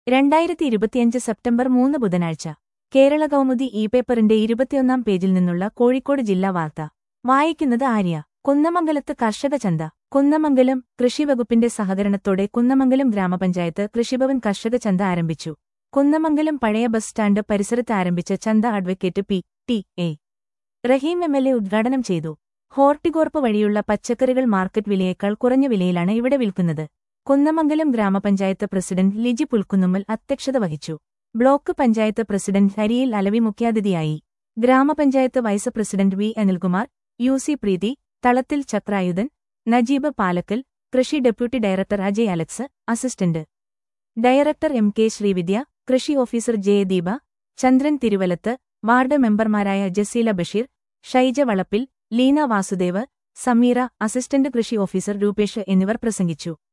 രണ്ടായിരത്തി ഇരുപത്തിയഞ്ച് സെപ്റ്റംബർ മൂന്ന് ബുധനാഴ്ച കേരള കൗമുദി ഇ പേപ്പറിന്റെ ഇരുപത്തിയൊന്നാം പേജിൽ നിന്നുള്ള കോഴിക്കോട് ജില്ലാ വാർത്ത വായിക്കുന്നത് ആര്യ കുന്നമംഗലത്ത് കർഷക ചന്ത കുന്നമംഗലം കൃഷിവകുപ്പിന്റെ സഹകരണത്തോടെ കുന്നമംഗലം ഗ്രാമപഞ്ചായത്ത് കൃഷിഭവൻ കർഷക ചന്ത ആരംഭിച്ചു കുന്നമംഗലം പഴയ ബസ് സ്റ്റാൻഡ് പരിസരത്ത് ആരംഭിച്ച ചന്ത advocate P T A Rahim M L A ഉദ്ഘാടനം ചെയ്തു ഹോർട്ടികോർപ്പ് വഴിയുള്ള പച്ചക്കറികൾ മാർക്കറ്റ് വിലയേക്കാൾ കുറഞ്ഞ വിലയിലാണ് ഇവിടെ വിൽക്കുന്നത് കുന്നമംഗലം ഗ്രാമപഞ്ചായത്ത് പ്രസിഡന്റ് ലിജി പുൽക്കുന്നുമ്മൽ അധ്യക്ഷത വഹിച്ചു ബ്ലോക്ക് പഞ്ചായത്ത് പ്രസിഡന്റ് ഹരിയിൽ അലവി മുഖ്യാതിഥിയായി ഗ്രാമപഞ്ചായത്ത് vice president V Anilkumar U C Preethi Thalathil Chakrayudhan Najeeb Palakkal കൃഷി deputy director Ajay Alex assistant director M K Srividya കൃഷി ഓഫീസർ ജയദീപ ചന്ദ്രൻ തിരുവലത്ത് വാർഡ് മെമ്പർമാരായ ജസീല ബഷീർ ഷൈജ വളപ്പിൽ ലീന വാസുദേവ് സമീറ അസിസ്റ്റന്റ് കൃഷി ഓഫീസർ രൂപേഷ് എന്നിവർ പ്രസംഗിച്ചു